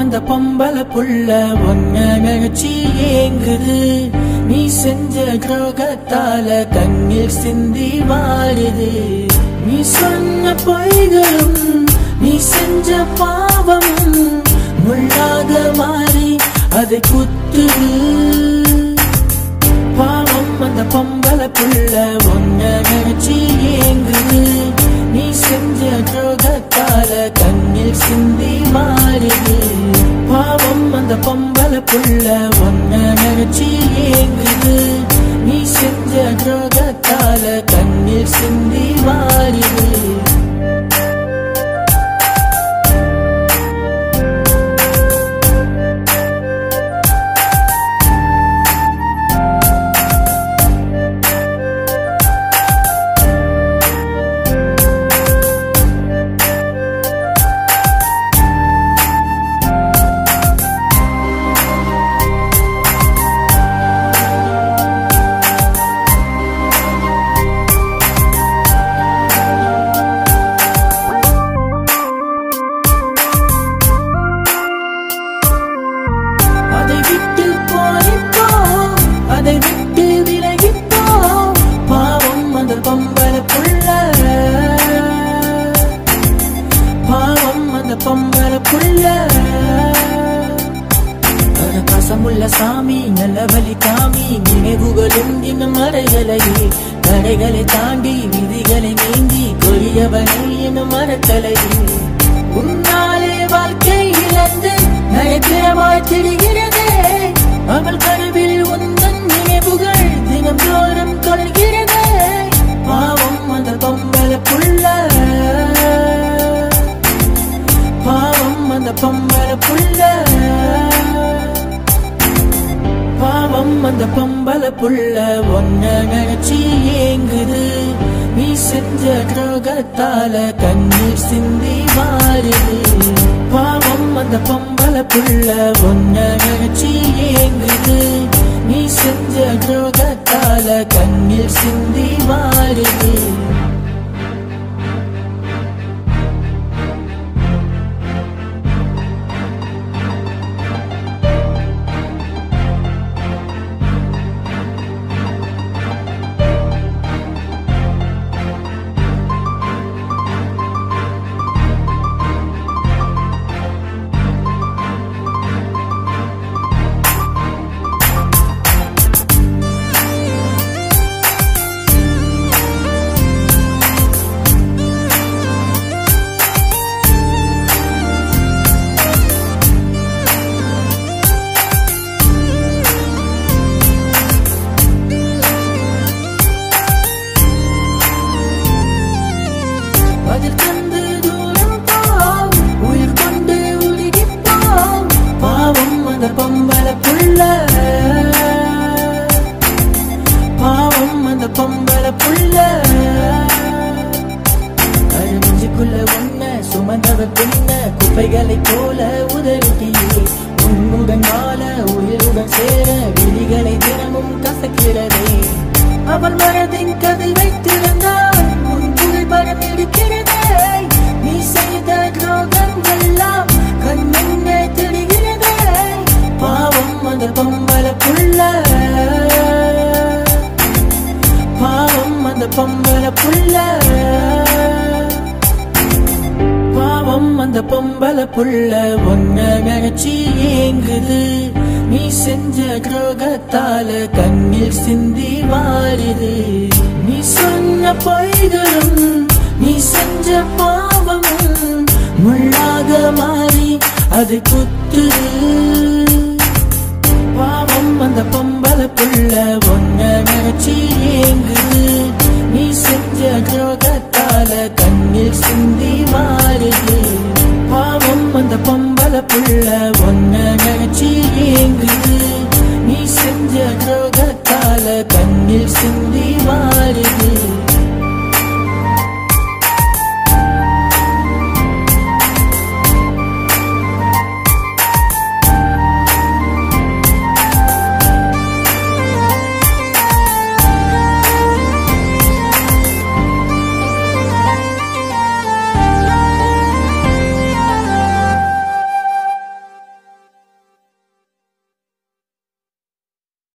அந்த பொம்பளை புள்ள ஒன்ன நினைச்சு ஏங்குது நீ செஞ்ச துரோகத்தால கண்ணீர் சிந்தி வாழுது நீ சொன்ன பொய்களும் நீ செஞ்ச பாவமும் முள்ளாக மாறி அதை குத்துது பாவம் அந்த பொம்பளை புள்ள ஒன்ன நினைச்சு ஏங்குது நீ செஞ்ச துரோகத்தால கண்ணில் சிந்தி மாறுது பாவம் அந்த பொம்பளை புள்ள ஒன்ன நினைச்சு ஏங்குது நீ செஞ்ச துரோகத்தால கண்ணில் சிந்தி மாறுது அதை விட்டு போயிப்போ அதை விட்டு விலகிப்போ பாவம் அந்த பொம்பளை புள்ள பாவம் அந்த பொம்பளை புள்ள அட பசமுள்ள சாமி நல்ல வழி காமி நினைவுகளும் இன்னும் மறைகளையே தடைகளை தாண்டி விதிகளை நீங்கி கொடியவனை இன்னும் மறக்கலையே உன்னாலே வாழ்க்கை இழந்து நயக்கிரமாய் திரிகிறதே அவள் கனவில் உந்தன் நினைவுகள் தினந்தோறும் கொள்கிறதே பாவம் அந்த பொம்பளை புள்ள பாவம் அந்த பொம்பளை புள்ள பாவம் அந்த பொம்பளை புள்ள ஒன்ன நினைச்சு ஏங்குது நீ செஞ்ச துரோகத்தால கண்ணீர் சிந்தி மாறுது பாவம் அந்த பொம்பளை புள்ள ஒன்ன நினைச்சு ஏங்குது நீ செஞ்ச துரோகத்தால கண்ணீர் சிந்தி மாறுது அதில் தந்து தூரம் போ உயிர் கொண்டு உருகிப் போ பாவம் அந்த பொம்பளை புள்ள பாவம் அந்த பொம்பளை புள்ள அழுஞ்சுக்குள்ள ஒன்ன சுமந்தவ பின்ன குப்பைகளை போல உதவிட்டியே உன்னுடன் வாழ உயிருடன் சேர விழிகளை தினமும் கசக்கிறதே அவள் மனதின் கதை வைத்திருந்தால் உன் புகைப்படம் இருக்கிறதே நீ செய்த துரோகம் எல்லாம் கண்முன்னே தெரிகிறதே பாவம் அந்த பொம்பளை புள்ள பாவம் அந்த பொம்பளை புள்ள பாவம் அந்த பொம்பளை புள்ள ஒன்ன நினைச்சு ஏங்குது நீ செஞ்ச துரோகத்தால கண்ணில் சிந்தி மாறுது நீ சொன்ன பொய்களும் நீ செஞ்ச பாவமும் முள்ளாக மாறி அது குத்துது பாவம் அந்த பொம்பளை புள்ள ஒன்ன நினைச்சு ஏங்குது நீ செஞ்ச துரோகத்தால கண்ணில் சிந்தி மாறுது பாவம் அந்த பொம்பளை புள்ள ஒன்ன நினைச்சு ஏங்குது நீ செஞ்ச துரோகத்தால கண்ணில் சிந்தி மாறுது